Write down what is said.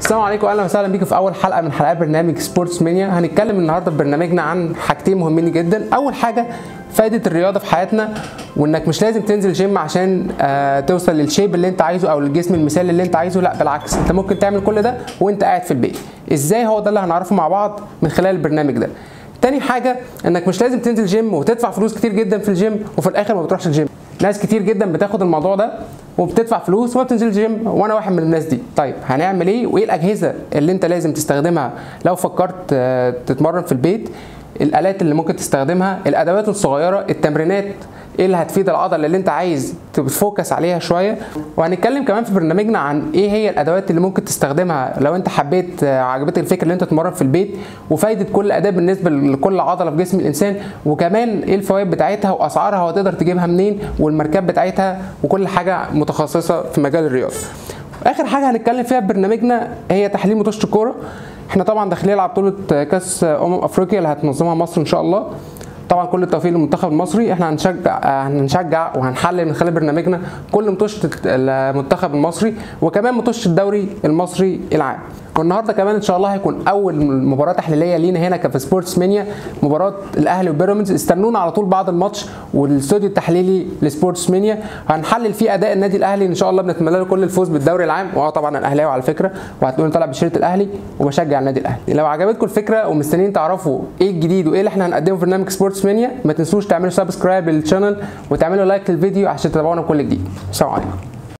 السلام عليكم اهلا وسهلا بيكم في اول حلقه من حلقات برنامج سبورتس مانيا هنتكلم النهارده في برنامجنا عن حاجتين مهمين جدا اول حاجه فائده الرياضه في حياتنا وانك مش لازم تنزل جيم عشان آه توصل للشيب اللي انت عايزه او للجسم المثالي اللي انت عايزه لا بالعكس انت ممكن تعمل كل ده وانت قاعد في البيت ازاي هو ده اللي هنعرفه مع بعض من خلال البرنامج ده تاني حاجه انك مش لازم تنزل جيم وتدفع فلوس كتير جدا في الجيم وفي الاخر ما بتروحش الجيم ناس كتير جدا بتاخد الموضوع ده وبتدفع فلوس وما بتنزلش جيم وانا واحد من الناس دي طيب هنعمل ايه وايه الاجهزه اللي انت لازم تستخدمها لو فكرت آه، تتمرن في البيت الالات اللي ممكن تستخدمها الادوات الصغيره التمرينات ايه اللي هتفيد العضله اللي انت عايز تفوكس عليها شويه وهنتكلم كمان في برنامجنا عن ايه هي الادوات اللي ممكن تستخدمها لو انت حبيت آه، عجبتك الفكره اللي انت تتمرن في البيت وفايده كل اداه بالنسبه لكل عضله في جسم الانسان وكمان ايه الفوائد بتاعتها واسعارها وتقدر تجيبها منين والماركات بتاعتها وكل حاجه متخصصه في مجال الرياضه اخر حاجه هنتكلم فيها في برنامجنا هي تحليل ماتشات الكوره احنا طبعا داخلين على بطوله كاس امم افريقيا اللي هتنظمها مصر ان شاء الله طبعا كل التوفيق للمنتخب المصري احنا هنشجع هنشجع وهنحلل من خلال برنامجنا كل مطوشه المنتخب المصري وكمان مطوشه الدوري المصري العام والنهارده كمان ان شاء الله هيكون اول مباراه تحليليه لينا هنا كفي سبورتس مانيا مباراه الاهلي وبيراميدز استنونا على طول بعد الماتش والاستوديو التحليلي لسبورتس مانيا هنحلل فيه اداء النادي الاهلي ان شاء الله بنتمنى له كل الفوز بالدوري العام واه طبعا انا اهلاوي على فكره وهتلاقوني طالع بشيره الاهلي وبشجع النادي الاهلي لو عجبتكم الفكره ومستنيين تعرفوا ايه الجديد وايه اللي احنا هنقدمه في برنامج سبورتس مانيا ما تنسوش تعملوا سبسكرايب للشانل وتعملوا لايك للفيديو عشان تتابعونا بكل جديد سلام عليكم